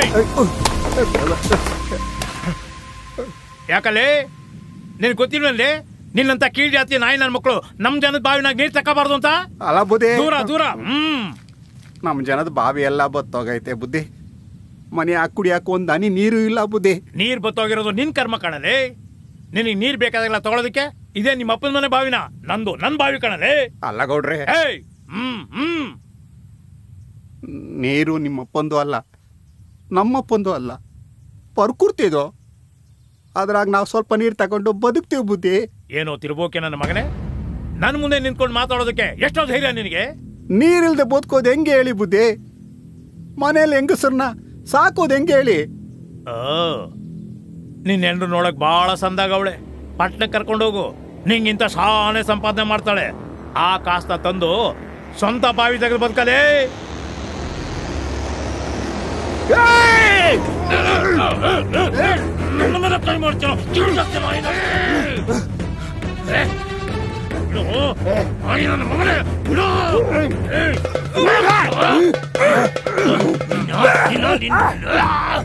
ಯಾಕಲ್ಲಿ ನಿನ್ ಗೊತ್ತಿಲ್ವಲ್ಲಿ ನಿನ್ನಂತ ಕೀಳ್ ಜಾತಿ ನಾಯಿ ನನ್ನ ಮಕ್ಕಳು ನಮ್ ಜನದ ಬಾವಿನಾಗ ನೀರ್ ತಗೋಬಾರ್ದು ಅಂತ ಅಲ್ಲ ಬುದ್ಧಿ ದೂರ ದೂರ ಹ್ಮ್ ನಮ್ಮ ಜನದ ಬಾವಿ ಎಲ್ಲ ಬತ್ತೋಗೈತೆ ಬುದ್ಧಿ ಮನೆ ಹಾಕಿ ಕುಡಿಯಾಕ ಒಂದ್ ಹನಿ ನೀರು ಇಲ್ಲ ಬುದ್ಧಿ ನೀರ್ ಬತ್ತೋಗಿರೋದು ನಿನ್ ಕರ್ಮ ಕಾಣಲೆ ನಿನಗೆ ನೀರ್ ಬೇಕಾದಾಗೆಲ್ಲ ತಗೊಳೋದಕ್ಕೆ ಇದೇ ನಿಮ್ಮ ಅಪ್ಪನ ಮನೆ ಬಾವಿನ ನಂದು ನನ್ ಬಾವಿ ಕಾಣಲೆ ಅಲ್ಲ ಗೌಡ್ರೆ ಏಯ್ ಹ್ಮ್ ಹ್ಮ್ ನೀರು ನಿಮ್ಮಪ್ಪಂದು ಅಲ್ಲ ನಮ್ಮಪ್ಪಂದು ಅಲ್ಲ ಪರ್ಕುರ್ತಿದು ಅದ್ರಾಗ ನಾವು ಸ್ವಲ್ಪ ನೀರು ತಗೊಂಡು ಬದುಕ್ತೀವಿ ಬುದ್ಧಿ ಏನೋ ತಿರ್ಬೋಕೆ ನನ್ನ ಮಗನೇ ನನ್ ಮುಂದೆ ನಿಂತ್ಕೊಂಡು ಮಾತಾಡೋದಕ್ಕೆ ಎಷ್ಟೋ ಧೈರ್ಯ ನಿನಗೆ ನೀರಿಲ್ದೆ ಬದುಕೋದು ಹೆಂಗೆ ಹೇಳಿ ಬುದ್ಧಿ ಮನೇಲಿ ಹೆಂಗಸರ್ನ ಸಾಕೋದು ಹೆಂಗೆ ಹೇಳಿ ಓ ನಿನ್ ಹೆಂಡ್ರು ನೋಡಕ್ ಬಹಳ ಸಂದಾಗವಳೆ ಪಟ್ನಕ್ಕೆ ಕರ್ಕೊಂಡೋಗು ನಿಂಗಿಂತ ಸಾನೆ ಸಂಪಾದನೆ ಮಾಡ್ತಾಳೆ ಆ ಕಾಸ್ತ ತಂದು ಸ್ವಂತ ಬಾವಿ ತೆಗೆದು ಬದುಕಲೇ ನನ್ನ ಮೇಲೆ ಕೈ ಮಾಡ್ತೀನೋ? ಕಿವುಡಾಗ್ತೀನೋ ನೀನು? ಏ, ಬಿಡು. ಆಯ್ ನನ್ನ ಮಗನೇ, ಬಿಡು. ಏ, ನಿನ್ನ- ನಿನ್ನ-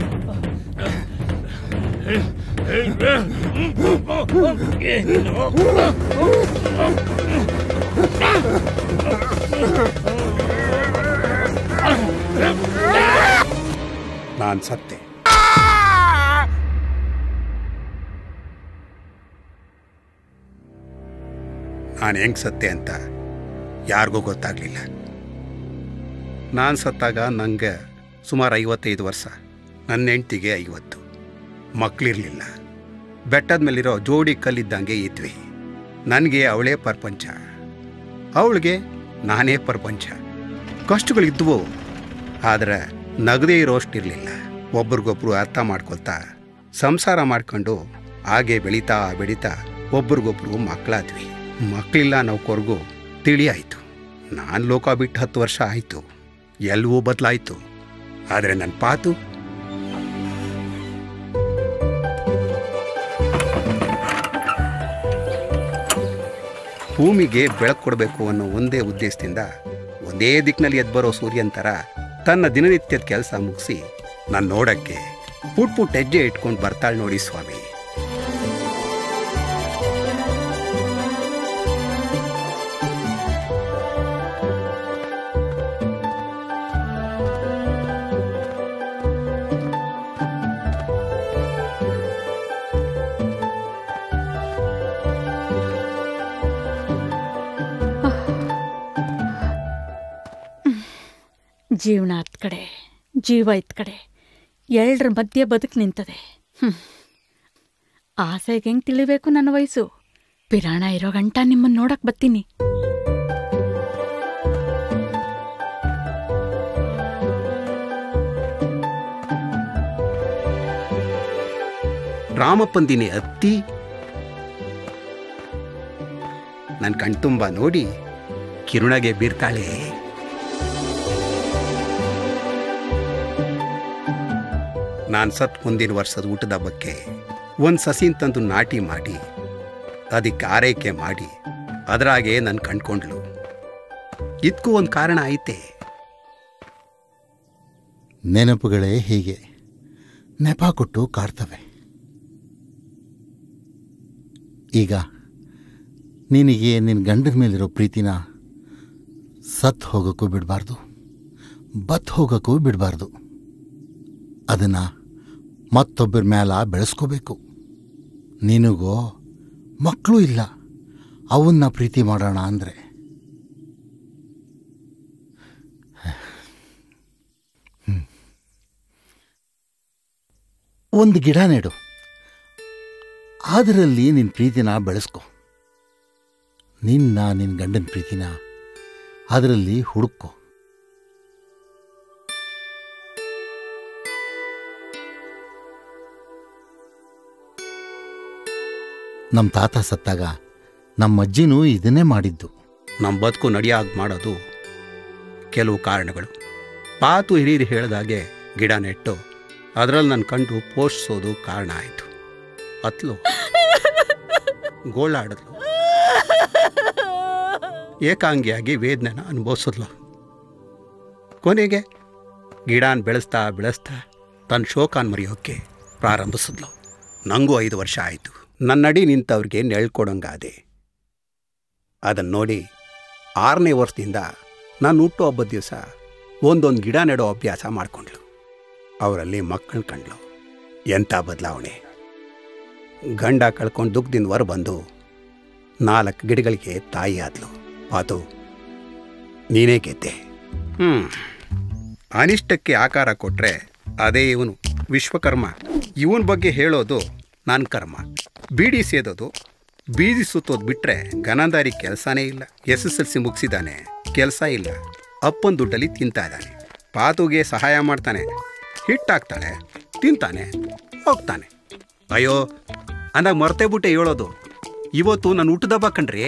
ನಾನು ಸತ್ತೆ ನಾನು ಹೆಂಗ್ ಸತ್ತೆ ಅಂತ ಯಾರಿಗೂ ಗೊತ್ತಾಗ್ಲಿಲ್ಲ ನಾನು ಸತ್ತಾಗ ನಂಗೆ ಸುಮಾರು ಐವತ್ತೈದು ವರ್ಷ ನನ್ನ ಹೆಂಡ್ತಿಗೆ ಐವತ್ತು ಮಕ್ಕಳಿರಲಿಲ್ಲ ಬೆಟ್ಟದ ಮೇಲಿರೋ ಜೋಡಿ ಕಲ್ಲಿದ್ದಂಗೆ ಇದ್ವಿ ನನಗೆ ಅವಳೇ ಪ್ರಪಂಚ ಅವಳಿಗೆ ನಾನೇ ಪ್ರಪಂಚ ಕಷ್ಟಗಳಿದ್ವು ಆದರೆ ನಗದೇ ಇರೋಷ್ಟಿರಲಿಲ್ಲ ಒಬ್ರಿಗೊಬ್ರು ಅರ್ಥ ಮಾಡ್ಕೊಳ್ತಾ ಸಂಸಾರ ಮಾಡ್ಕೊಂಡು ಹಾಗೆ ಬೆಳೀತಾ ಬೆಳೀತಾ ಒಬ್ರಿಗೊಬ್ರು ಮಕ್ಕಳಾದ್ವಿ ಮಕ್ಕಳಿಲ್ಲ ನಾವು ಕೊರಗು ತಿಳಿಯಾಯಿತು ನಾನು ಲೋಕ ಬಿಟ್ಟು ಹತ್ತು ವರ್ಷ ಆಯಿತು ಎಲ್ಲವೂ ಬದಲಾಯಿತು ಆದರೆ ನನ್ನ ಪಾತು ಭೂಮಿಗೆ ಬೆಳಕು ಕೊಡಬೇಕು ಅನ್ನೋ ಒಂದೇ ಉದ್ದೇಶದಿಂದ ಒಂದೇ ದಿಕ್ಕಿನಲ್ಲಿ ಎದ್ಬರೋ ಸೂರ್ಯನ್ ಥರ ತನ್ನ ದಿನನಿತ್ಯದ ಕೆಲಸ ಮುಗಿಸಿ ನಾನು ನೋಡಕ್ಕೆ ಪುಟ್ ಪುಟ್ ಹೆಜ್ಜೆ ಇಟ್ಕೊಂಡು ಬರ್ತಾಳೆ ನೋಡಿ ಸ್ವಾಮಿ ಜೀವನ ಹತ್ ಕಡೆ ಜೀವ ಇತ್ ಕಡೆ ಎರಡರ ಮಧ್ಯೆ ಬದುಕು ನಿಂತದೆ ಹ್ಮ್. ಆಸೆಗೆ ಹೆಂಗ್ ತಿಳಿಬೇಕು ನನ್ನ ವಯಸ್ಸು ಪಿರಾಣ ಇರೋ ಗಂಟ ನಿಮ್ಮನ್ನ ನೋಡಕ್ ಬತ್ತೀನಿ ರಾಮಪ್ಪಂದಿನಿ ಅತ್ತಿ ನನ್ನ ಕಣ್ತುಂಬ ನೋಡಿ ಕಿರುಣಗೆ ಬೀರ್ತಾಳೆ ನಾನು ಸತ್ ಮುಂದಿನ ವರ್ಷದ ಊಟದ ಬಗ್ಗೆ ಒಂದು ಸಸಿನ್ ತಂದು ನಾಟಿ ಮಾಡಿ ಅದಕ್ಕೆ ಆರೈಕೆ ಮಾಡಿ ಅದರಾಗೆ ನನ್ನ ಕಂಡ್ಕೊಂಡ್ಲು ಇದಕ್ಕೂ ಒಂದು ಕಾರಣ ಐತೆ ನೆನಪುಗಳೇ ಹೀಗೆ ನೆಪ ಕೊಟ್ಟು ಕಾಡ್ತವೆ ಈಗ ನಿನಗೆ ನಿನ್ನ ಗಂಡನ ಮೇಲಿರೋ ಪ್ರೀತಿನ ಸತ್ ಹೋಗೋಕ್ಕೂ ಬಿಡಬಾರ್ದು ಬತ್ ಹೋಗೋಕ್ಕೂ ಬಿಡಬಾರ್ದು ಅದನ್ನು ಮತ್ತೊಬ್ಬರ ಮೇಲ ಬೆಳೆಸ್ಕೋಬೇಕು ನಿನಗೋ ಮಕ್ಕಳೂ ಇಲ್ಲ ಅವನ್ನ ಪ್ರೀತಿ ಮಾಡೋಣ ಅಂದರೆ ಒಂದು ಗಿಡ ನೆಡು ಅದರಲ್ಲಿ ನಿನ್ನ ಪ್ರೀತಿನ ಬೆಳೆಸ್ಕೊ ನಿನ್ನ ನಿನ್ನ ಗಂಡನ ಪ್ರೀತಿನ ಅದರಲ್ಲಿ ಹುಡುಕೋ ನಮ್ಮ ತಾತ ಸತ್ತಾಗ ನಮ್ಮ ಅಜ್ಜಿನೂ ಇದನ್ನೇ ಮಾಡಿದ್ದು ನಮ್ಮ ಬದುಕು ನಡೆಯಾಗ ಮಾಡೋದು ಕೆಲವು ಕಾರಣಗಳು ಪಾತು ಹಿರಿಯರು ಹೇಳಿದಾಗೆ ಗಿಡ ನೆಟ್ಟು ಅದರಲ್ಲಿ ನನ್ನ ಕಂಡು ಪೋಷಿಸೋದು ಕಾರಣ ಆಯಿತು ಅತ್ಲು ಗೋಳಾಡಿದ್ಲು ಏಕಾಂಗಿಯಾಗಿ ವೇದನೆನ ಅನುಭವಿಸಿದ್ಲು ಕೊನೆಗೆ ಗಿಡನ ಬೆಳೆಸ್ತಾ ಬೆಳೆಸ್ತಾ ತನ್ನ ಶೋಕಾನ್ ಮರೆಯೋಕ್ಕೆ ಪ್ರಾರಂಭಿಸಿದ್ಲು ನನಗೂ ಐದು ವರ್ಷ ಆಯಿತು ನನ್ನಡಿ ನಿಂತವ್ರಿಗೆ ನೆಳ್ಕೊಡಂಗಾದೆ ಅದನ್ನು ನೋಡಿ ಆರನೇ ವರ್ಷದಿಂದ ನಾನು ಹುಟ್ಟು ಹಬ್ಬದ ದಿವಸ ಒಂದೊಂದು ಗಿಡ ನೆಡೋ ಅಭ್ಯಾಸ ಮಾಡಿಕೊಂಡ್ಳು ಅವರಲ್ಲಿ ಮಕ್ಕಳು ಕಂಡ್ಲು ಎಂಥ ಬದಲಾವಣೆ ಗಂಡ ಕಳ್ಕೊಂಡು ದುಃಖದಿಂದ ಹೊರ ಬಂದು ನಾಲ್ಕು ಗಿಡಗಳಿಗೆ ತಾಯಿ ಆದ್ಲು ಪಾತು ನೀನೇ ಗೆದ್ದೆ ಹ್ಞೂ ಅನಿಷ್ಟಕ್ಕೆ ಆಕಾರ ಕೊಟ್ಟರೆ ಅದೇ ಇವನು ವಿಶ್ವಕರ್ಮ ಇವನ ಬಗ್ಗೆ ಹೇಳೋದು ನನ್ನ ಕರ್ಮ ಬೀಡಿ ಸೇದೋದು ಬೀದಿ ಸುತ್ತೋದು ಬಿಟ್ಟರೆ ಗನಂದಾರಿ ಕೆಲಸನೇ ಇಲ್ಲ ಎಸ್ ಎಸ್ ಎಲ್ ಸಿ ಮುಗಿಸಿದ್ದಾನೆ ಕೆಲಸ ಇಲ್ಲ ಅಪ್ಪನ ದುಡ್ಡಲ್ಲಿ ತಿಂತಾ ಇದ್ದಾನೆ ಪಾತುಗೆ ಸಹಾಯ ಮಾಡ್ತಾನೆ ಹಿಟ್ಟಾಗ್ತಾಳೆ ತಿಂತಾನೆ ಹೋಗ್ತಾನೆ ಅಯ್ಯೋ ಅಂದಾಗ ಮರ್ತೇ ಬಿಟ್ಟೆ ಹೇಳೋದು ಇವತ್ತು ನಾನು ಹುಟ್ಟದಬ್ಬ ಕಣ್ರಿ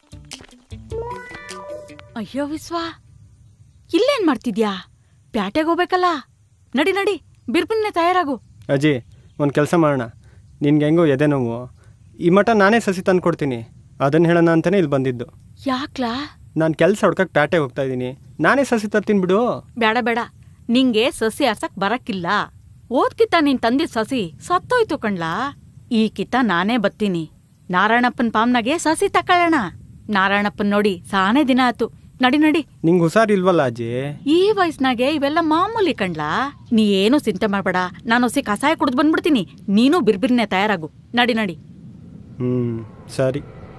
ಅಯ್ಯೋ ವಿಶ್ವ ಇಲ್ಲೇನ್ ಮಾಡ್ತಿದ್ಯಾ ಪ್ಯಾಟೆಗೆ ಹೋಗ್ಬೇಕಲ್ಲ ನಡಿ ನಡಿ ಬಿರ್ಬಿನ್ನೆ ತಯಾರಾಗು ಅಜ್ಜಿ ಒಂದು ಕೆಲಸ ಮಾಡೋಣ ನಿನ್ಗೆ ಹೆಂಗೋ ಎದೆ ನೋವು ಈ ಮಠ ನಾನೇ ಸಸಿ ತಂದು ಕೊಡ್ತೀನಿ ಅದನ್ನು ಹೇಳೋಣ ಅಂತಲೇ ಇಲ್ಲಿ ಬಂದಿದ್ದು ಯಾಕ್ಲಾ ನಾನು ಕೆಲಸ ಹುಡ್ಕಕ್ಕೆ ಪ್ಯಾಟೆಗೆ ಹೋಗ್ತಾ ಇದ್ದೀನಿ ನಾನೇ ಸಸಿ ತರ್ತೀನಿ ಬಿಡು ಬೇಡ ಬೇಡ ನಿಂಗೆ ಸಸಿ ಆರ್ಸಕ್ ಬರಕ್ಕಿಲ್ಲ ಓದ್ಕಿತ್ತ ನೀನ್ ತಂದಿದ್ ಸಸಿ ಸತ್ತೋಯ್ತು ಕಣ್ಲಾ ಈ ಕಿತ್ತ ನಾನೇ ಬತ್ತೀನಿ ನಾರಾಯಣಪ್ಪನ್ ಪಾಮ್ನಾಗೆ ಸಸಿ ತಕೊಳ್ಳೋಣ ನಾರಾಯಣಪ್ಪನ್ ನೋಡಿ ಸಾನೇ ದಿನ ಆತು ನಡಿ ನಡಿ ನಿಂಗೆ ಹುಷಾರಿಲ್ವಲ್ಲ ಅಜ್ಜಿ ಈ ವಯಸ್ನಾಗೆ ಇವೆಲ್ಲ ಮಾಮೂಲಿ ಕಣ್ಲಾ ನೀ ಏನು ಚಿಂತೆ ಮಾಡ್ಬೇಡ ನಾನು ಹೊಸಿ ಕಷಾಯ ಕುಡ್ದು ಬಂದ್ಬಿಡ್ತೀನಿ ನೀನು ಬಿರ್ಬಿರ್ನೆ ತಯಾರಾಗು ನಡಿ ನಡಿ ಹ್ಞೂ ಸರಿ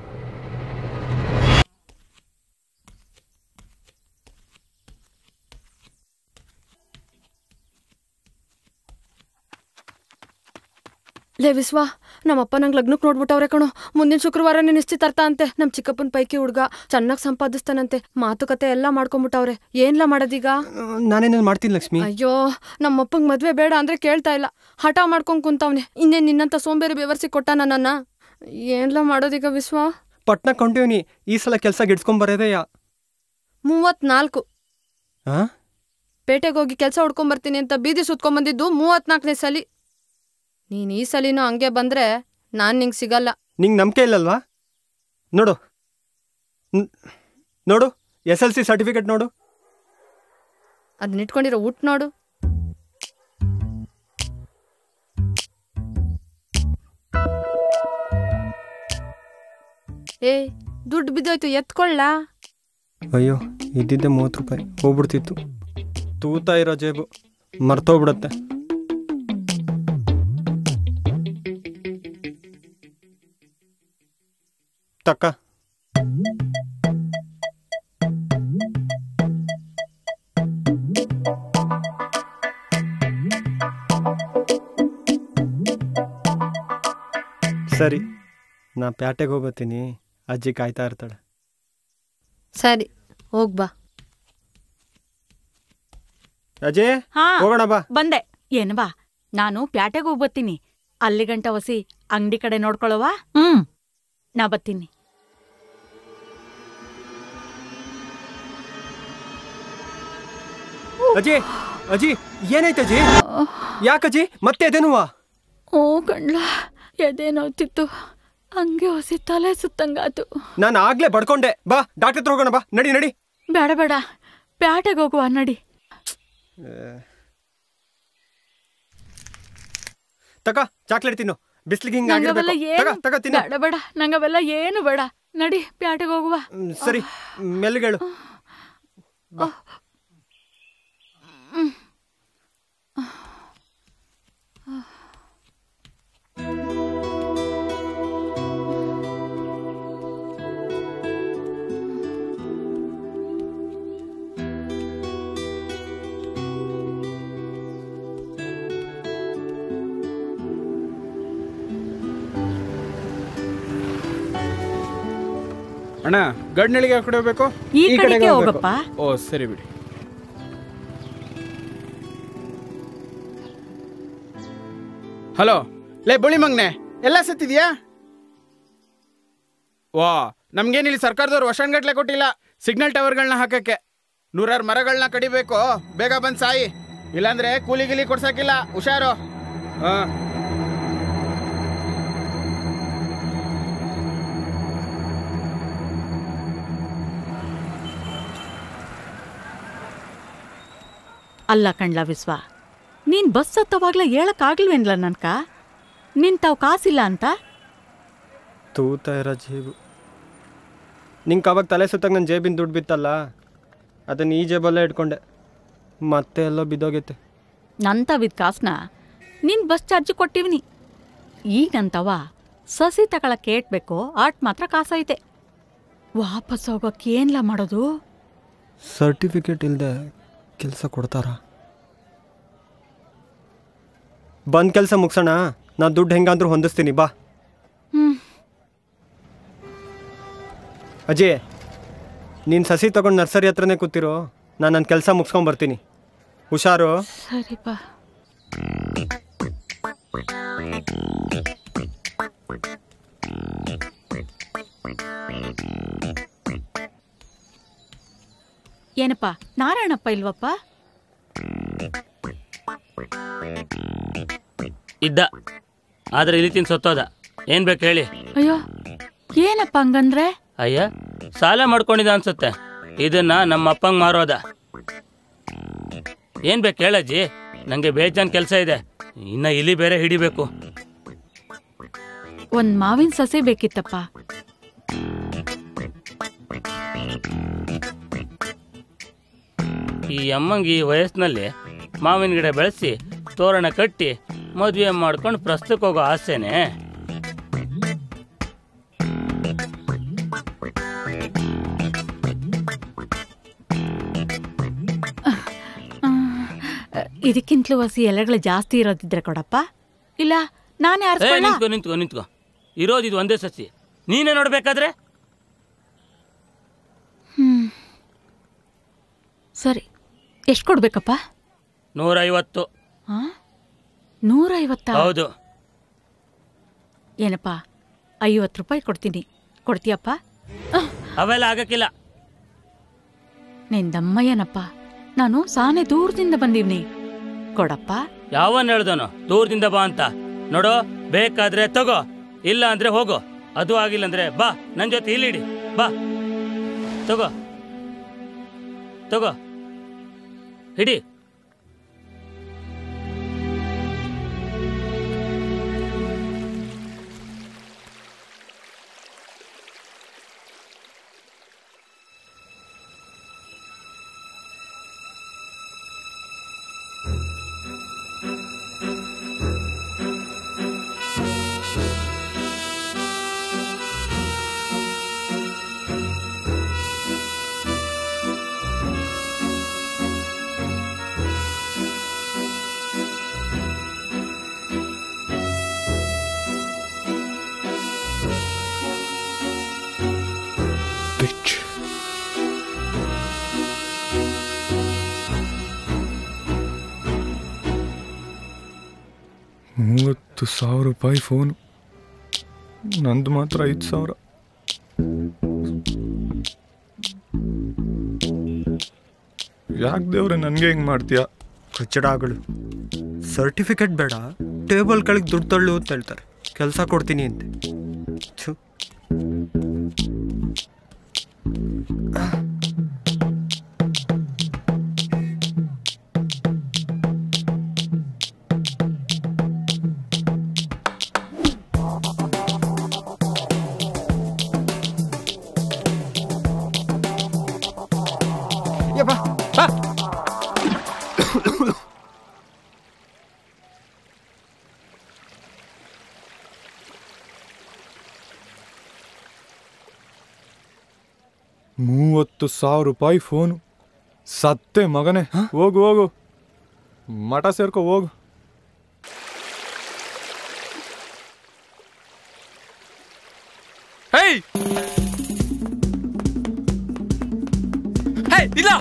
ಲೇ ವಿಶ್ವ ನಮ್ಮಪ್ಪ ನಂಗೆ ಲಗ್ನಕ್ಕೆ ನೋಡ್ಬಿಟ್ಟವ್ರೆ ಕಣೋ ಮುಂದಿನ ಶುಕ್ರವಾರನೇ ನಿಶ್ಚಿತಾರ್ಥ ಅಂತೆ ನಮ್ ಚಿಕ್ಕಪ್ಪನ ಪೈಕಿ ಹುಡ್ಗ ಚೆನ್ನಾಗಿ ಸಂಪಾದಿಸ್ತಾನಂತೆ ಮಾತುಕತೆ ಎಲ್ಲ ಮಾಡ್ಕೊಂಬಿಟ್ಟವ್ರೆ ಏನ್ಲ ಮಾಡೋದೀಗ ನಾನೇನೇನು ಮಾಡ್ತೀನಿ ಲಕ್ಷ್ಮಿ ಅಯ್ಯೋ ನಮ್ಮಪ್ಪಂಗ್ ಮದ್ವೆ ಬೇಡ ಅಂದ್ರೆ ಕೇಳ್ತಾ ಇಲ್ಲ ಹಠ ಮಾಡ್ಕೊಂಡ್ ಕುಂತವ್ನೆ ಇನ್ನೇನ್ ನಿನ್ನಂತ ಸೋಂಬೇರಿ ಬೆವರ್ಸಿ ಕೊಟ್ಟಾನ ನನ್ನ ಏನ್ಲ ಮಾಡೋದೀಗ ವಿಶ್ವ ಪಟ್ನ ಕೊಂಡೀವ್ನಿ ಈ ಸಲ ಕೆಲಸ ಗಿಡ್ಸ್ಕೊಂಬರೋದೇಯಾ ಮೂವತ್ನಾಲ್ಕು ಹಾಂ ಪೇಟೆಗೆ ಹೋಗಿ ಕೆಲಸ ಹುಡ್ಕೊಂಬರ್ತೀನಿ ಅಂತ ಬೀದಿ ಸುತ್ಕೊಂಬಂದಿದ್ದು ಮೂವತ್ನಾಲ್ಕನೇ ಸಲಿ ನೀನ್ ಈ ಸಲಿನೂ ಹಂಗೆ ಬಂದ್ರೆ ನಾನ್ ನಿಂಗೆ ಸಿಗಲ್ಲ ನಿಂಗೆ ನಂಬಿಕೆ ಇಲ್ಲಲ್ವಾ ನೋಡು ನ್- ನೋಡು ಎಸ್ ಎಲ್ ಸಿ ಸರ್ಟಿಫಿಕೇಟ್ ನೋಡು ಅದನ್ನ ಇಟ್ಕೊಂಡಿರೋ ಊಟ ನೋಡು ಏ ದುಡ್ಡು ಬಿದ್ದೋಯ್ತು ಎತ್ಕೊಳ್ಳ ಅಯ್ಯೋ ಇದ್ದಿದ್ದೆ ಮೂವತ್ತು ರೂಪಾಯಿ ಹೋಗ್ಬಿಡ್ತಿತ್ತು ತೂತ ಇರೋ ಜೇಬು ಮರ್ತೋಗ್ಬಿಡತ್ತೆ ತಕ್ಕ ಸರಿ ನಾ ಪ್ಯಾಟೆಗೆ ಹೋಗ್ಬತ್ತೀನಿ ಅಜ್ಜಿ ಕಾಯ್ತಾ ಇರ್ತಾಳೆ ಸರಿ ಹೋಗ್ಬಾ ಅಜಯ್ ಹಾ ಹೋಗೋಣ ಬಾ ಬಂದೆ ಏನ್ ಬಾ ನಾನು ಪ್ಯಾಟೆಗೆ ಹೋಗ್ಬತ್ತೀನಿ ಅಲ್ಲಿ ಗಂಟ ಹೊಸಿ ಅಂಗಡಿ ಕಡೆ ನೋಡ್ಕೊಳ್ಳವಾ ಹ್ಮ್ ನಾ ಬತ್ತೀನಿ ಅಜಿ ಅಜಿ ಏನಾಯ್ತು ಅಜಿ ಯಾಕಜ್ಜಿ ಮತ್ತೆ ಅದೇನುವಾ ಓ ಕಣ್ಲ ಎದೆ ನೋವ್ತಿತ್ತು ಹಂಗೆ ಹೊಸಿ ತಲೆ ಸುತ್ತಂಗಾತು ನಾನು ಆಗ್ಲೇ ಬಡ್ಕೊಂಡೆ ಬಾ ಡಾಕ್ಟರ್ ಹತ್ರ ಹೋಗೋಣ ಬಾ ನಡಿ ನಡಿ ಬೇಡ ಬೇಡ ಪ್ಯಾಟೆಗೆ ಹೋಗುವ ನಡಿ ತಕ ಚಾಕ್ಲೇಟ್ ತಿನ್ನು ಬಿಸ್ಲಿಗೆ ಹಿಂಗ ನಂಗವೆಲ್ಲ ತಗ ಏನು ತಗ ತಿನ್ನು ಬೇಡ ಬೇಡ ನಂಗವೆಲ್ಲ ಏನು ಬೇಡ ನಡಿ ಪ್ಯಾಟೆಗೆ ಹೋಗುವ ಹ್ಮ್, ಸರಿ ಮೆಲ್ಲಗೇಳು ಅಣ್ಣ ಗಡ್ನಳಿಗೆ ಯಾವ ಕಡೆ ಹೋಗ್ಬೇಕು ಈ ಈ ಕಡೆಗೆ ಕಡೆಗೆ ಹೋಗ್ಬೇಕು. ಹೋಗಪ್ಪ ಓ ಸರಿ ಬಿಡಿ ಹಲೋ ಲೇ ಬುಳಿ ಮಂಗ್ನೆ ಎಲ್ಲ ಸತ್ತಿದ್ಯಾ ವಾ ನಮ್ಗೇನಿಲ್ಲಿ ಸರ್ಕಾರದವ್ರು ವರ್ಷಗಟ್ಲೆ ಕೊಟ್ಟಿಲ್ಲ ಸಿಗ್ನಲ್ ಟವರ್ಗಳನ್ನ ಹಾಕಕ್ಕೆ ನೂರಾರು ಮರಗಳನ್ನ ಕಡಿಬೇಕು ಬೇಗ ಬಂದ್ ಸಾಯಿ ಇಲ್ಲಾಂದ್ರೆ ಕೂಲಿ ಗಿಲಿ ಕೊಡ್ಸಕ್ಕಿಲ್ಲ ಹುಷಾರು ಹಾ ಅಲ್ಲ ಕಣ್ಲ ವಿಶ್ವ ನೀನ್ ಬಸ್ ಹತ್ತವಾಗ್ಲೇ ಹೇಳಕ್ಕಾಗ್ಲ್ವೇನ್ಲ ನನ್ಕ ನಿನ್ ತಾವ್ ಕಾಸಿಲ್ಲ ಅಂತ ತೂತ ಇರೋ ಜೇಬು ನಿಂಗೆ ಅವಾಗ ತಲೆ ಸುತ್ತಾಗ ನನ್ನ ಜೇಬಿನ ದುಡ್ಡು ಬಿತ್ತಲ್ಲ ಅದನ್ನು ಈ ಜೇಬಲ್ಲೇ ಇಟ್ಕೊಂಡೆ ಮತ್ತೆ ಎಲ್ಲೋ ಬಿದ್ದೋಗೈತೆ ನಂತವಿದ್ ಕಾಸ್ನ ನಿನ್ ಬಸ್ ಚಾರ್ಜ್ ಕೊಟ್ಟಿವ್ನಿ ಈಗಂತವ ಸಸಿ ತಗೊಳಕ್ ಕೇಟ್ಬೇಕು ಆಟ್ ಮಾತ್ರ ಕಾಸೈತೆ ವಾಪಸ್ ಹೋಗೋಕೆ ಏನ್ಲ ಮಾಡೋದು ಸರ್ಟಿಫಿಕೇಟ್ ಇಲ್ಲದೆ ಕೆಲಸ ಕೊಡ್ತಾರ ಬಂದ್ ಕೆಲಸ ಮುಗ್ಸೋಣ ನಾ ದುಡ್ಡು ಹೆಂಗಂದ್ರೂ ಹೊಂದಿಸ್ತೀನಿ ಬಾ ಹ್ಮ್ ಅಜಯ್ ನೀನು ಸಸಿ ತಗೊಂಡು ನರ್ಸರಿ ಹತ್ರನೇ ಕೂತಿರೋ ನಾನು ನನ್ನ ಕೆಲಸ ಮುಗಿಸ್ಕೊಂಡು ಬರ್ತೀನಿ ಹುಷಾರು ಸರಿಪಾ ಏನಪ್ಪ ನಾರಾಯಣಪ್ಪ ಇಲ್ವಪ್ಪ ಇದ್ದ ಆದ್ರೆ ಇಲ್ಲಿ ತಿನ್ ಸತ್ತೋದ ಏನ್ ಬೇಕು ಹೇಳಿ ಅಯ್ಯೋ ಏನಪ್ಪ ಹಂಗಂದ್ರೆ ಅಯ್ಯ ಸಾಲ ಮಾಡ್ಕೊಂಡಿದ್ದ ಅನ್ಸುತ್ತೆ ಇದನ್ನ ನಮ್ಮ ಅಪ್ಪಂಗ್ ಮಾರೋದ ಏನ್ ಬೇಕು ಹೇಳಜ್ಜಿ ನಂಗೆ ಬೇಜಾನ್ ಕೆಲಸ ಇದೆ ಇನ್ನ ಇಲ್ಲಿ ಬೇರೆ ಹಿಡಿಬೇಕು ಒಂದ್ ಮಾವಿನ ಸಸಿ ಬೇಕಿತ್ತಪ್ಪ ಈ ಅಮ್ಮಂಗೆ ಈ ವಯಸ್ಸಿನಲ್ಲಿ ಮಾವಿನ ಗಿಡ ಬೆಳೆಸಿ ತೋರಣ ಕಟ್ಟಿ ಮದುವೆ ಮಾಡ್ಕೊಂಡು ಪ್ರಸ್ತುತಕ್ಕೆ ಹೋಗೋ ಆಸೆನೆ ಇದಕ್ಕಿಂತಲೂ ಹಸಿ ಎಲೆಗಳು ಜಾಸ್ತಿ ಇರೋದಿದ್ರೆ ಕೊಡಪ್ಪ ಇಲ್ಲ ನಾನೇ ಏ ಆರಿಸ್ಕೊಳ್ಳ ನಿಂತ್ಕೋ ನಿಂತ್ಕೋ ನಿಂತ್ಕೋ ಇರೋದು ಇದು ಒಂದೇ ಸಸಿ ನೀನೇ ನೋಡ್ಬೇಕಾದ್ರೆ ಹ್ಮ್ ಸರಿ ಎಷ್ಟು ಕೊಡ್ಬೇಕಪ್ಪ ನೂರೈವತ್ತು ಹಾ ನೂರೈವತ್ತ ಹೌದು ಏನಪ್ಪ ಐವತ್ತು ರೂಪಾಯಿ ಕೊಡ್ತೀನಿ ಕೊಡ್ತೀಯಪ್ಪ ಅವೆಲ್ಲ ಆಗಕ್ಕಿಲ್ಲ ನಿಂದಮ್ಮಯ್ಯನಪ್ಪ ನಾನು ಸಾನೆ ದೂರದಿಂದ ಬಂದೀವ್ನಿ ಕೊಡಪ್ಪ ಯಾವನ್ ಹೇಳ್ದನು ದೂರದಿಂದ ಬಾ ಅಂತ ನೋಡು ಬೇಕಾದ್ರೆ ತಗೋ ಇಲ್ಲ ಅಂದ್ರೆ ಹೋಗು ಅದು ಆಗಿಲ್ಲ ಅಂದ್ರೆ ಬಾ ನನ್ ಜೊತೆ ಇಲ್ಲಿಡಿ ಬಾ ತಗೋ ತಗೋ ಹಿಡಿ ಮೂವತ್ತು ಸಾವಿರ ರೂಪಾಯಿ ಫೋನು ನಂದು ಮಾತ್ರ ಐದು ಸಾವಿರ ಯಾಕೆ ದೇವ್ರೆ ನನಗೆ ಹೆಂಗೆ ಮಾಡ್ತೀಯಾ ಕಚ್ಚಡಗಳು ಸರ್ಟಿಫಿಕೇಟ್ ಬೇಡ ಟೇಬಲ್ ಕೆಳಗೆ ದುಡ್ಡು ತಳ್ಳು ಅಂತ ಹೇಳ್ತಾರೆ ಕೆಲಸ ಕೊಡ್ತೀನಿ ಅಂತೆ ಛು ಮೂವತ್ತು ಸಾವಿರ ರೂಪಾಯಿ ಫೋನು ಸತ್ತೆ ಮಗನೇ ಹೋಗು ಹೋಗು ಮಠ ಸೇರ್ಕೊ ಹೋಗು ಹೇಯ್ ಹೇಯ್ ಇಲ್ಲ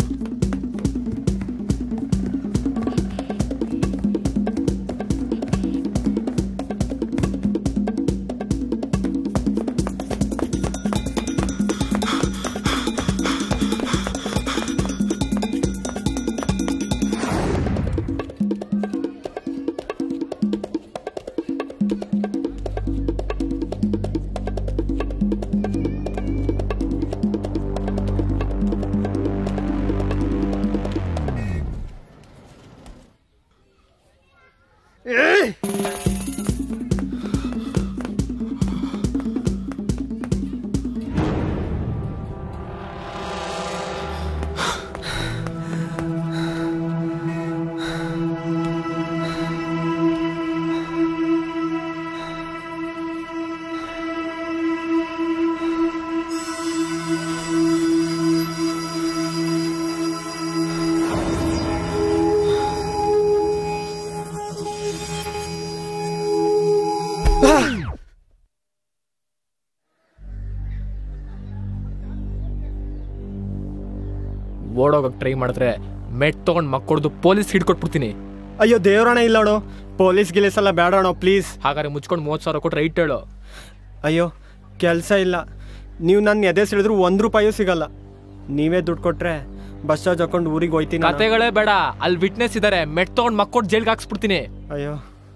ಓಡೋಗಕ್ಕೆ ಟ್ರೈ ಮಾಡಿದ್ರೆ ಮೆಟ್ ತೊಗೊಂಡು ಮಕ್ಕಳ್ದು ಪೊಲೀಸ್ ಹಿಡ್ಕೊಟ್ಬಿಡ್ತೀನಿ ಅಯ್ಯೋ ದೇವ್ರಣ ಇಲ್ಲ ಅಣ್ಣೋ ಪೊಲೀಸ್ ಗಿಲೀಸ್ ಎಲ್ಲ ಬೇಡ ಅಣ್ಣೋ ಪ್ಲೀಸ್ ಹಾಗಾದ್ರೆ ಮುಚ್ಕೊಂಡು ಮೂವತ್ತು ಸಾವಿರ ಕೊಟ್ರೆ ರೈಟ್ ಹೇಳು ಅಯ್ಯೋ ಕೆಲಸ ಇಲ್ಲ ನೀವು ನನ್ನ ಎದೆ ಸಿಡಿದ್ರು ಒಂದು ರೂಪಾಯೂ ಸಿಗಲ್ಲ ನೀವೇ ದುಡ್ಡು ಕೊಟ್ರೆ ಬಸ್ ಚಾರ್ಜ್ ಹಾಕೊಂಡು ಊರಿಗೆ ಹೋಯ್ತೀನಿ ನಾನು. ಕತೆಗಳೇ ಬೇಡ ಅಲ್ಲಿ ವಿಟ್ನೆಸ್ ಇದ್ದಾರೆ ಮೆಟ್ ತೊಗೊಂಡು ಮಕ್ಕಳು ಜೈಲ್ಗೆ ಹಾಕ್ಸ್ಬಿಡ್ತೀನಿ ಅಯ್ಯೋ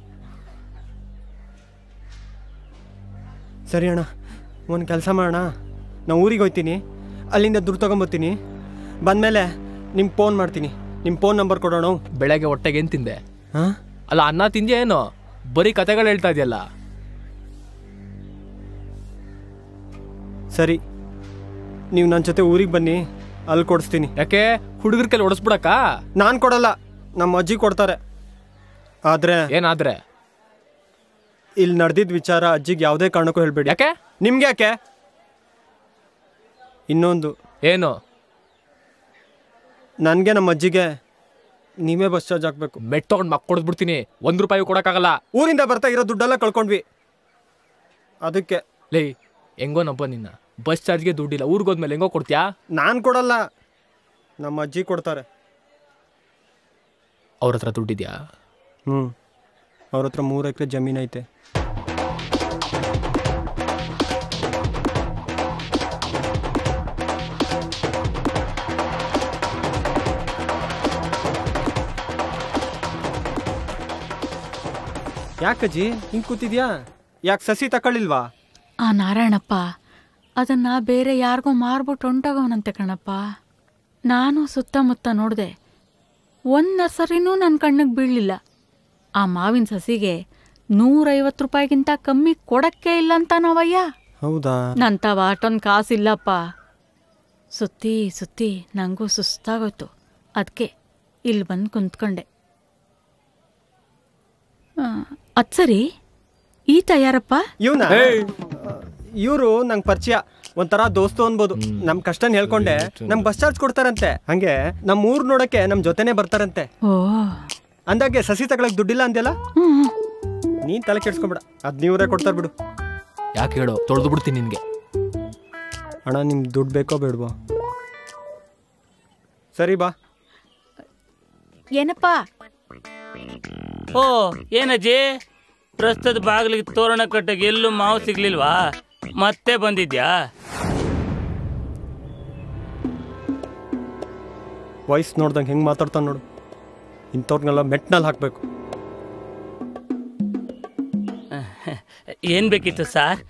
ಸರಿ ಅಣ್ಣ ಒಂದು ಕೆಲಸ ಮಾಡೋಣ ನಾನು ಊರಿಗೆ ಹೋಗ್ತೀನಿ ಅಲ್ಲಿಂದ ದುಡ್ಡು ತೊಗೊಂಬರ್ತೀನಿ ಬಂದಮೇಲೆ ನಿಮ್ಗೆ ಫೋನ್ ಮಾಡ್ತೀನಿ ನಿಮ್ಮ ಫೋನ್ ನಂಬರ್ ಕೊಡೋಣ ಬೆಳಗ್ಗೆ ಹೊಟ್ಟೆಗೆ ಏನು ತಿಂದೆ ಹಾಂ ಅಲ್ಲ ಅನ್ನ ತಿಂದ್ಯಾ ಏನು ಬರೀ ಕತೆಗಳು ಹೇಳ್ತಾ ಇದೆಯಲ್ಲ ಸರಿ ನೀವು ನನ್ನ ಜೊತೆ ಊರಿಗೆ ಬನ್ನಿ ಅಲ್ಲಿ ಕೊಡಿಸ್ತೀನಿ ಯಾಕೆ ಹುಡುಗರ ಕೈಲಿ ಹೊಡೆಸ್ಬಿಡಕ್ಕ ನಾನು ಕೊಡಲ್ಲ ನಮ್ಮ ಅಜ್ಜಿ ಕೊಡ್ತಾರೆ ಆದರೆ ಏನಾದ್ರೆ ಇಲ್ಲಿ ನಡೆದಿದ್ದ ವಿಚಾರ ಅಜ್ಜಿಗೆ ಯಾವುದೇ ಕಾರಣಕ್ಕೂ ಹೇಳ್ಬೇಡಿ ಯಾಕೆ ನಿಮ್ಗೆ ಯಾಕೆ ಇನ್ನೊಂದು ಏನು ನನಗೆ ನಮ್ಮ ಅಜ್ಜಿಗೆ ನೀವೇ ಬಸ್ ಚಾರ್ಜ್ ಹಾಕ್ಬೇಕು ಮೆಟ್ ತೊಗೊಂಡು ಮಕ್ಕ ಕೊಡ್ಬಿಡ್ತೀನಿ ಒಂದು ರೂಪಾಯಿ ಕೊಡೋಕ್ಕಾಗಲ್ಲ ಊರಿಂದ ಬರ್ತಾ ಇರೋ ದುಡ್ಡೆಲ್ಲ ಕಳ್ಕೊಂಡ್ವಿ ಅದಕ್ಕೆ ಲೇ ಹೆಂಗೋ ನಬ್ಬ ನಿನ್ನ ಬಸ್ ಚಾರ್ಜ್ಗೆ ದುಡ್ಡಿಲ್ಲ ಊರಿಗೆ ಹೋದ್ಮೇಲೆ ಹೆಂಗೋ ಕೊಡ್ತೀಯಾ ನಾನು ಕೊಡಲ್ಲ ನಮ್ಮ ಅಜ್ಜಿ ಕೊಡ್ತಾರೆ ಅವ್ರ ಹತ್ರ ದುಡ್ಡಿದ್ಯಾ ಹ್ಞೂ ಅವ್ರ ಹತ್ರ ಮೂರು ಎಕರೆ ಜಮೀನು ಐತೆ ಯಾಕಜ್ಜಿ ಹಿಂಗೆ ಕೂತಿದ್ಯಾ ಯಾಕೆ ಸಸಿ ತಕೊಳ್ಳಿಲ್ವಾ ಆ ನಾರಾಯಣಪ್ಪ ಅದನ್ನ ಬೇರೆ ಯಾರಿಗೋ ಮಾರ್ಬಿಟ್ಟು ಹೊಂಟೋಗವನಂತೆ ಕಣಪ್ಪ ನಾನು ಸುತ್ತಮುತ್ತ ನೋಡಿದೆ ಒಂದು ನರ್ಸರಿನೂ ನನ್ನ ಕಣ್ಣಿಗೆ ಬೀಳಲಿಲ್ಲ ಆ ಮಾವಿನ ಸಸಿಗೆ ನೂರೈವತ್ತು ರೂಪಾಯಿಗಿಂತ ಕಮ್ಮಿ ಕೊಡಕ್ಕೆ ಇಲ್ಲ ಅಂತ ನಾವಯ್ಯ ಹೌದಾ ನಂತವ ಅಷ್ಟೊಂದು ಕಾಸಿಲ್ಲಪ್ಪ ಸುತ್ತಿ ಸುತ್ತಿ ನನಗೂ ಸುಸ್ತಾಗೋಯ್ತು ಅದಕ್ಕೆ ಇಲ್ಲಿ ಬಂದು ಕುಂತ್ಕೊಂಡೆ ಅದು ಸರಿ ಈತ ಯಾರಪ್ಪ ಇವನ ಇವರು ನಂಗೆ ಪರಿಚಯ ಒಂಥರ ದೋಸ್ತು ಅನ್ಬೋದು ನಮ್ ಕಷ್ಟನ್ ಹೇಳ್ಕೊಂಡೆ ನಮ್ ಬಸ್ ಚಾರ್ಜ್ ಕೊಡ್ತಾರಂತೆ ಹಂಗೆ ನಮ್ ಊರ್ ನೋಡಕ್ಕೆ ನಮ್ ಜೊತೆನೆ ಬರ್ತಾರಂತೆ ಓ ಅಂದಾಗೆ ಸಸಿ ತಗೊಳಕ್ ದುಡ್ಡಿಲ್ಲ ಅಂದ್ಯಲ್ಲ ನೀನ್ ತಲೆ ಕೆಡ್ಸ್ಕೊಬೇಡ ಅದ್ ನೀವ್ರೇ ಕೊಡ್ತಾರ ಬಿಡು ಯಾಕೆ ಹೇಳು ತೊಳೆದು ಬಿಡ್ತೀನಿ ನಿನಗೆ ಅಣ್ಣ ನಿಮ್ ದುಡ್ಡು ಬೇಕೋ ಬೇಡವೋ ಸರಿ ಬಾ ಏನಪ್ಪ ಓ ಏನಜ್ಜಿ ಪ್ರಸ್ತುತ ಬಾಗಿಲಿಗೆ ತೋರಣ ಕಟ್ಟಕ್ಕೆ ಎಲ್ಲೂ ಮಾವು ಸಿಗ್ಲಿಲ್ವಾ ಮತ್ತೆ ಬಂದಿದ್ಯಾ ವಾಯ್ಸ್ ನೋಡ್ದಂಗೆ ಹೆಂಗ್ ಮಾತಾಡ್ತಾನ ನೋಡು ಇಂಥವ್ರನ್ನೆಲ್ಲ ಮೆಟ್ನಲ್ಲಿ ಹಾಕ್ಬೇಕು ಏನ್ ಬೇಕಿತ್ತು ಸರ್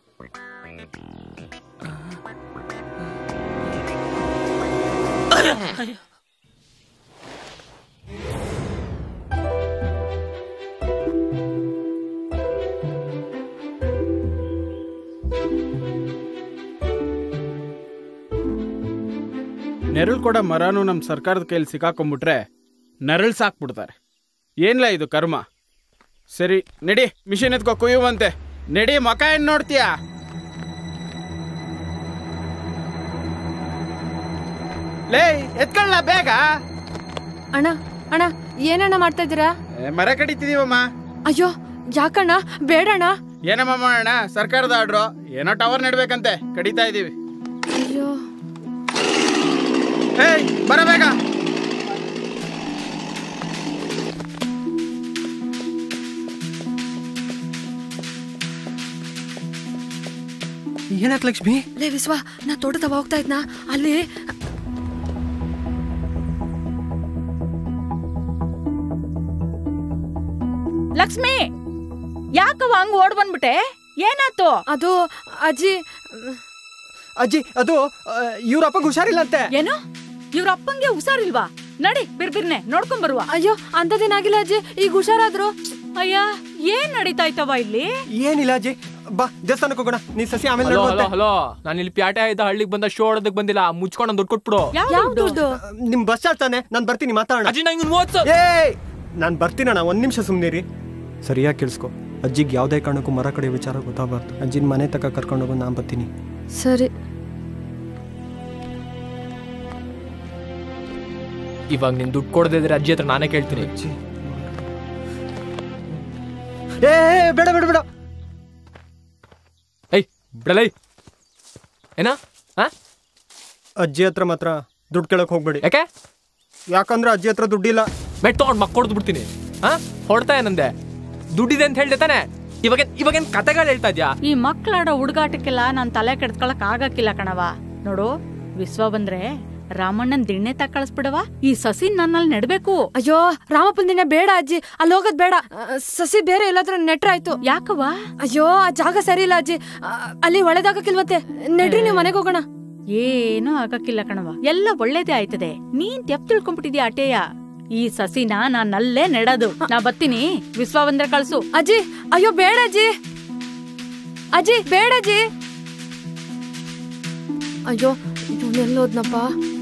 ನೆರಳು ಕೊಡ ಮರನೂ ನಮ್ಮ ಸರ್ಕಾರದ ಕೈಲಿ ಸಿಕ್ಕಾಕೊಂಡ್ಬಿಟ್ರೆ ನೆರಳು ಸಾಕ್ಬಿಡ್ತಾರೆ ಏನ್ಲ ಇದು ಕರ್ಮ ಸರಿ ನಡಿ ಮಿಷಿನ್ ಎತ್ಕೋ ಕುಯ್ಯುವಂತೆ ನಡಿ ಮಕ ಏನ್ ನೋಡ್ತೀಯಾ ಲೇ ಎತ್ಕೊಳ್ಳ ಬೇಗ ಅಣ್ಣ ಅಣ್ಣ ಏನಣ್ಣ ಮಾಡ್ತಾ ಇದ್ದೀರಾ ಏ, ಮರ ಕಡಿತಿದೀವಮ್ಮ ಅಯ್ಯೋ ಯಾಕಣ್ಣ ಬೇಡಣ್ಣ ಏನಮ್ಮ ಮಾಡೋಣ ಸರ್ಕಾರದ ಆರ್ಡ್ರು ಏನೋ ಟವರ್ ನೆಡ್ಬೇಕಂತೆ ಕಡಿತಾ ಇದೀವಿ ಅಯ್ಯೋ ಏಯ್ ಬರ ಬೇಗ ಏನಾಕ್ ಲಕ್ಷ್ಮಿ ಲೇ ವಿಶ್ವ ನಾ ತೋಟದ ಹೋಗ್ತಾ ಇದ್ನಾ ಅಲ್ಲಿ ಲಕ್ಷ್ಮಿ ಯಾಕವ ಹಂಗ್ ಓಡ್ ಬಂದ್ಬಿಟ್ಟೆ ಏನಾತು ಅದು ಅಜ್ಜಿ ಅಜ್ಜಿ ಅದು ಇವ್ರ ಅಪ್ಪಂಗೆ ಹುಷಾರಿಲ್ಲಂತೆ ಏನು ಇವ್ರ ಅಪ್ಪಂಗೆ ಹುಷಾರಿಲ್ವಾ ನಡಿ ಬಿರ್ಬಿರ್ನೆ ನೋಡ್ಕೊಂಡ್ ಬರುವ ಅಯ್ಯೋ ಅಂಥದ್ದೇನಾಗಿಲ್ಲ ಅಜ್ಜಿ ಈಗ ಹುಷಾರಾದ್ರು ಅಯ್ಯ ಏನ್ ನಡೀತಾ ಇತ್ತವ ಇಲ್ಲಿ ಏನಿಲ್ಲ ಅಜ್ಜಿ ಬಾ ದೇವಸ್ಥಾನಕ್ಕೆ ಹೋಗೋಣ ನೀ ಸಸಿ ಆಮೇಲೆ ಹಲೋ ಹಲೋ ನೋಡುವಂತೆ. ಹಲೋ ನಾನು ಇಲ್ಲಿ ಪ್ಯಾಟೆ ಆಯ್ದ ಹಳ್ಳಿಗೆ ಬಂದ ಶೋ ಆಡೋದಕ್ಕೆ ಬಂದಿಲ್ಲ ಮುಚ್ಕೊಂಡು ದುಡ್ಡು ಕೊಟ್ಬಿಡು ಯಾವ ದುಡ್ಡು ನಿಮ್ ಬಸ್ ಚಾರ್ಜ್ ತಾನೆ ನಾನು ಬರ್ತೀನಿ ಮಾತಾಡೋಣ ಅಜ್ಜಿ ನಂಗೆ ಓದ್ಸು ಏಯ್ ನಾನು ಬರ್ತೀನಣ್ಣ ಒಂದ್ ನಿಮಿಷ ಸುಮ್ಮನಿರಿ ಸರಿಯಾಗಿ ಕೇಳಿಸ್ಕೊ ಅಜ್ಜಿಗೆ ಯಾವುದೇ ಕಾರಣಕ್ಕೂ ಮರ ಕಡೆ ವಿಚಾರ ಗೊತ್ತಾಗಬಾರ್ದು ಅಜ್ಜಿನ ಮನೆ ತಕ ಕರ್ಕೊಂಡು ಹೋಗೋ ನಾನು ಬರ್ತೀನಿ ಸರಿ ಇವಾಗ ನೀನು ದುಡ್ಡು ಕೊಡದೇ ಇದ್ರೆ ಅಜ್ಜಿ ಹತ್ರ ನಾನೇ ಕೇಳ್ತೀನಿ ಏ ಏ, ಬೇಡ ಬೇಡ ಬೇಡ ಏಯ್ ಬಿಡಲೈ ಏನ ಹಾ ಅಜ್ಜಿ ಹತ್ರ ಮಾತ್ರ ದುಡ್ಡು ಕೇಳಕ್ ಹೋಗ್ಬೇಡಿ ಯಾಕೆ ಯಾಕಂದ್ರೆ ಅಜ್ಜಿ ಹತ್ರ ದುಡ್ಡಿಲ್ಲ ಬೆಟ್ ತಗೊಂಡು ಮಕ್ ಕೊಡ್ದು ಬಿಡ್ತೀನಿ ಹಾ ಹೊಡ್ತಾ ಏನಂದೆ ದುಡ್ಡಿದೆ ಅಂತ ಹೇಳ್ದೆ ತಾನೆ ಇವಾಗ ಇವಾಗೇನ್ ಕತೆಗಳು ಹೇಳ್ತಾ ಇದ್ಯಾ ಈ ಮಕ್ಕಳಾಡೋ ಹುಡುಗಾಟಕ್ಕೆಲ್ಲ ನಾನ್ ತಲೆ ಕೆಡ್ಸ್ಕೊಳಕ್ ಆಗಕ್ಕಿಲ್ಲ ಕಣವ ನೋಡು ವಿಶ್ವ ಬಂದ್ರೆ ರಾಮಣ್ಣನ್ ದಿಣ್ಣೆ ತ ಕಳಿಸ್ಬಿಡವ ಈ ಸಸಿ ನನ್ನಲ್ಲಿ ನೆಡ್ಬೇಕು ಅಯ್ಯೋ ರಾಮಪ್ಪನ ದಿನ ಬೇಡ ಅಜ್ಜಿ ಅಲ್ಲಿ ಹೋಗೋದ್ ಬೇಡ ಆ, ಸಸಿ ಬೇರೆ ಎಲ್ಲಾದ್ರೂ ನೆಟ್ರ ಆಯ್ತು ಯಾಕವ್ವ ಅಯ್ಯೋ ಆ ಜಾಗ ಸರಿ ಇಲ್ಲ ಅಜ್ಜಿ ಆ, ಅಲ್ಲಿ ಒಳ್ಳೆದಾಗಕ್ಕಿಲ್ವತ್ತೆ ನೆಡ್ರಿ ನೀವು ಮನೆಗೆ ಹೋಗೋಣ ಏನೂ ಆಗಕ್ಕಿಲ್ಲ ಕಣವ ಎಲ್ಲ ಒಳ್ಳೇದೇ ಆಯ್ತದೆ ನೀನ್ ತೆಪ್ ತಿಳ್ಕೊಂಡ್ಬಿಟ್ಟಿದ್ಯಾ ಅಟೇಯ ಈ ಸಸಿನ ನಾನ್ ಅಲ್ಲೇ ನೆಡೋದು ನಾ ಬರ್ತೀನಿ ವಿಶ್ವ ಬಂದ್ರೆ ಕಳ್ಸು ಅಜ್ಜಿ ಅಯ್ಯೋ ಬೇಡ ಅಜ್ಜಿ ಅಜ್ಜಿ ಬೇಡ ಅಜ್ಜಿ ಅಯ್ಯೋ ಎಲ್ಲೋದ್ನಪ್ಪ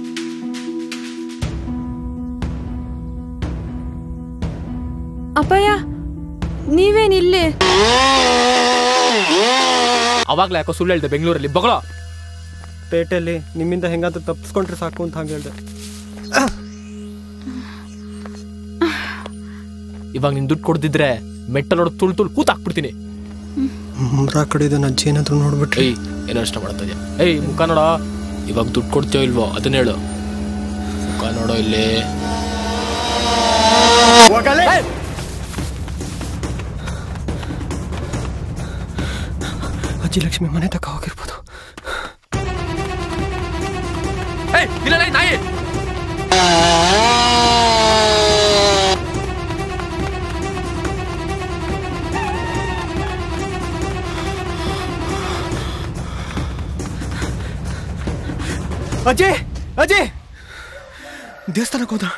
ಅಪ್ಪಯ್ಯ ನೀವೇನ್ ಇಲ್ಲಿ ಅವಾಗ್ಲೇ ಯಾಕೋ ಸುಳ್ಳು ಹೇಳ್ದೆ ಬೆಂಗಳೂರಲ್ಲಿ ಬಗಳೋ ಪೇಟೆಯಲ್ಲಿ ನಿಮ್ಮಿಂದ ಹೆಂಗಾದ್ರೂ ತಪ್ಪಿಸ್ಕೊಂಡ್ರೆ ಸಾಕು ಅಂತ ಹಂಗೆ ಹೇಳ್ದೆ ಇವಾಗ ನೀನ್ ದುಡ್ಡು ಕೊಡ್ದಿದ್ರೆ ಮೆಟ್ಟಲ್ ಹೊಡೆದು ತುಳ್ ತುಳ್ ಕೂತ್ ಹಾಕ್ಬಿಡ್ತೀನಿ ಮರ ಕಡೆದ ಅಜ್ಜಿ ಏನಾದ್ರು ನೋಡ್ಬಿಟ್ರಿ ಏಯ್ ಏನೋ ಇಷ್ಟ ಮಾಡ್ತಾ ಇದೆಯಾ ಏಯ್ ಮುಖ ನೋಡೋ ಇವಾಗ ದುಡ್ಡು ಕೊಡ್ತೀಯೋ ಇಲ್ವೋ ಅದನ್ನ ಹೇಳು ಮುಖ ನೋಡೋ ಇಲ್ಲಿ ಏಯ್! ಅಜ್ಜಿ ಲಕ್ಷ್ಮಿ ಮನೆ ತಕ ಹೋಗಿರ್ಬೋದು ಏಯ್ ಇಲ್ಲ ಲೇ, ನಾಯಿ ಅಜ್ಜಿ ಅಜ್ಜಿ ದೇವಸ್ಥಾನಕ್ಕೆ ಹೋದ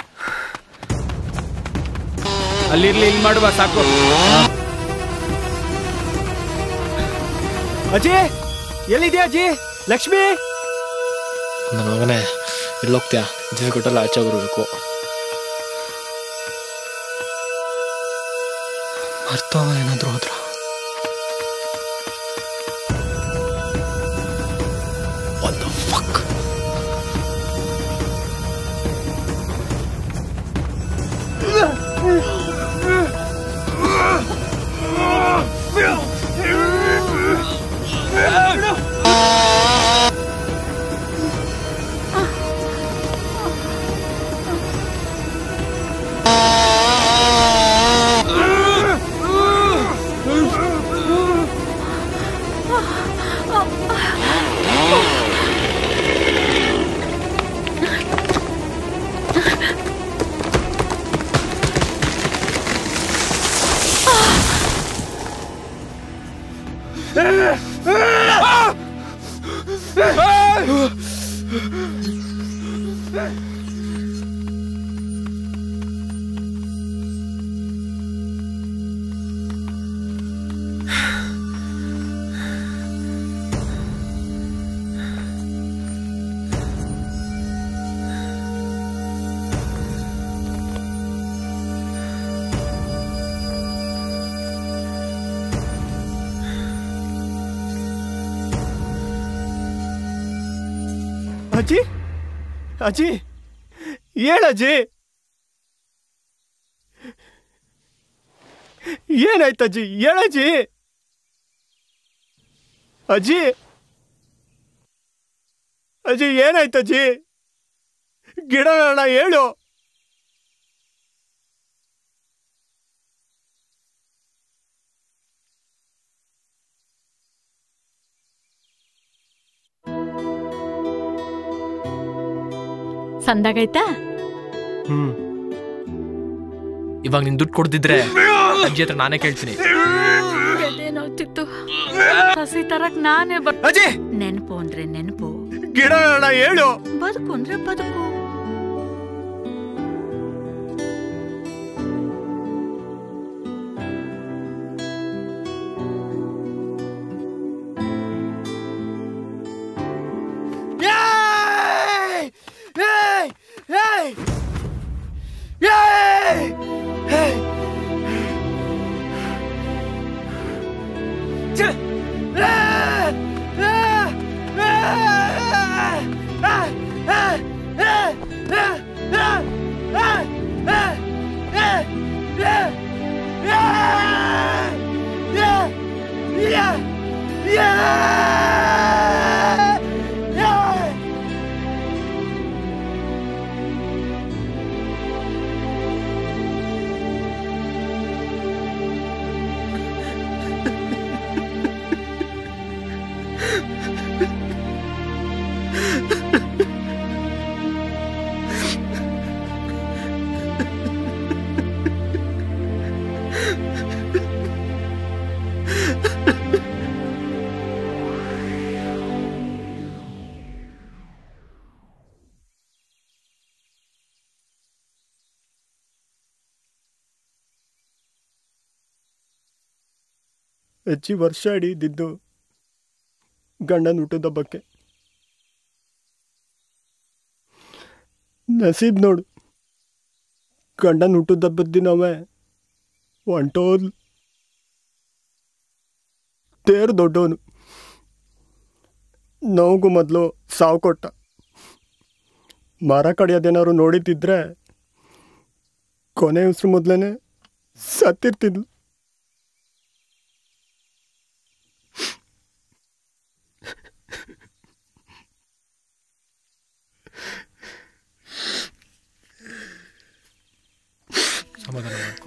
ಅಲ್ಲಿರ್ಲಿ ಇಲ್ಲಿ ಮಾಡುವ ಸಾಕು ಅಜ್ಜಿ ಎಲ್ಲಿದ್ಯಾ ಅಜ್ಜಿ ಲಕ್ಷ್ಮಿ ನನ್ನ ಮಗನೇ ಎಲ್ಲೋಗ್ತೀಯಾ ಜನ ಕೊಟ್ಟಲ್ಲ ಆಚೆ ಬರಬೇಕು ಮರ್ತವ ಏನಾದ್ರು ಹೋದ್ರ What the fuck? ಅಜ್ಜಿ ಅಜ್ಜಿ ಹೇಳಜ್ಜಿ ಏನಾಯ್ತಜ್ಜಿ ಹೇಳಜ್ಜಿ ಅಜ್ಜಿ ಅಜ್ಜಿ ಏನಾಯ್ತಜ್ಜಿ ಗಿಡ ಬೇಡ ಹೇಳು ಸಂದಾಗೈತಾ ಹ್ಮ್ ಇವಾಗ ನೀನ್ ದುಡ್ಡು ಕೊಡ್ದಿದ್ರೆ ಅಜ್ಜಿ ಹತ್ರ ನಾನೇ ಕೇಳ್ತೀನಿ ಎದೇನೋಗ್ತಿತ್ತು ಸಸಿ ತರಕ್ ನಾನೇ ಬರ್ ಅಜ್ಜಿ ನೆನಪು ಅಂದ್ರೆ ನೆನಪು ಗಿಡ ಬೇಡ ಹೇಳು ಬದುಕು ಅಂದ್ರೆ ಬದುಕು Yay! Yay! Yay! Yay! Hey! Ch- Ah! Ah! Ah! Ah! Ah! Ah! Ah! Ah! Ah! Ah! Ah! Ah! Yeah! Yeah! Yeah! Yeah! Yeah! Yeah! ಹೆಚ್ಚಿ ವರ್ಷ ಅಡಿ ಇದ್ದಿದ್ದು ಗಂಡನ ಹುಟ್ಟಿದ ಹಬ್ಬಕ್ಕೆ ನಸೀಬ್ ನೋಡು ಗಂಡನ ಹುಟ್ಟಿದ ಹಬ್ಬದ ದಿನವೇ ಹೊಂಟೋದ್ಲು ತೇರು ದೊಡ್ಡವನು ನೋವಿಗೂ ಮೊದಲು ಸಾವು ಕೊಟ್ಟ ಮರ ಕಡಿಯೋದೇನಾದ್ರು ನೋಡಿದ್ದಿದ್ರೆ ಕೊನೆ ಉಸಿರು ಮೊದಲೇ ಸತ್ತಿರ್ತಿದ್ಲು ಸಮಾಧಾನ ಮಾಡ್ಕೊ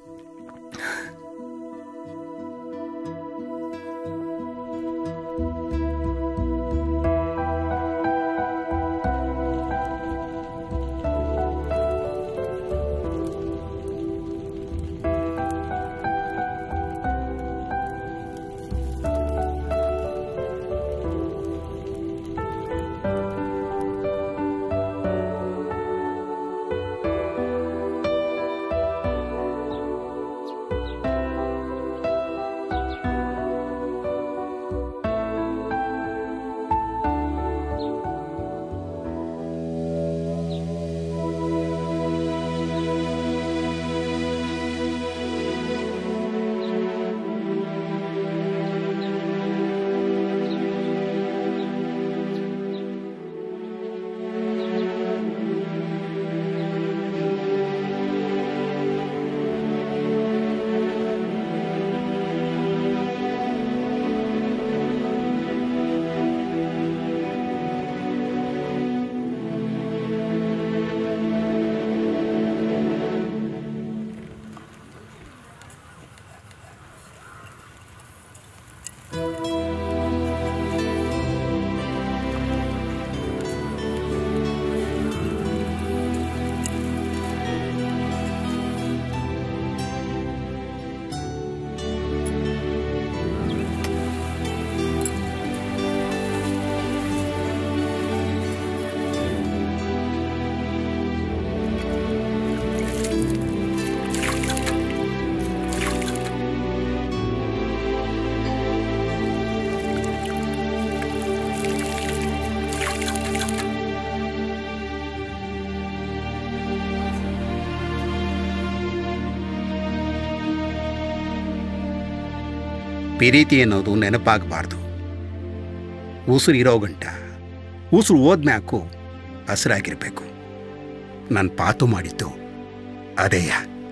ಪ್ರೀತಿ ಅನ್ನೋದು ನೆನಪಾಗಬಾರ್ದು ಉಸಿರು ಇರೋ ಗಂಟ ಉಸಿರು ಹೋದ್ಮ್ಯಾಕು ಹಸಿರಾಗಿರ್ಬೇಕು ನಾನು ಪಾತು ಮಾಡಿದ್ದು ಅದೇಯ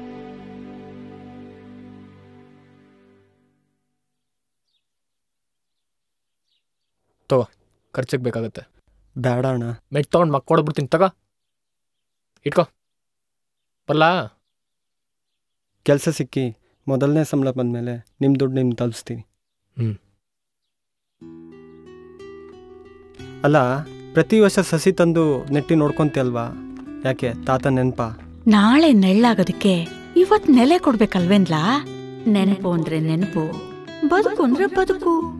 ತಗೋ ಖರ್ಚಿಗೆ ಬೇಕಾಗತ್ತೆ ಬೇಡ ಅಣ್ಣ ಮೆಟ್ ತೊಗೊಂಡು ಮಕ್ಕ ಕೊಡ್ಬಿಡ್ತೀನಿ ತಗೋ ಇಟ್ಕೋ ಬರಲಾ ಕೆಲಸ ಸಿಕ್ಕಿ ಮೊದಲನೇ ಸಂಬಳ ಬಂದಮೇಲೆ ನಿಮ್ಮ ದುಡ್ಡು ನಿಮ್ಗೆ ತಲುಪಿಸ್ತೀನಿ ಹ್ಮ್. ಅಲ್ಲ ಪ್ರತಿ ವರ್ಷ ಸಸಿ ತಂದು ನೆಟ್ಟಿ ನೋಡ್ಕೊಂತೀಯಲ್ವಾ ಯಾಕೆ ತಾತ ನೆನಪ ನಾಳೆ ನೆಳ್ಳಾಗೋದಕ್ಕೆ ಇವತ್ ನೆಲೆ ಕೊಡ್ಬೇಕಲ್ವೇನ್ಲಾ ನೆನಪು ಅಂದ್ರೆ ನೆನಪು ಬದುಕು ಅಂದ್ರೆ ಬದುಕು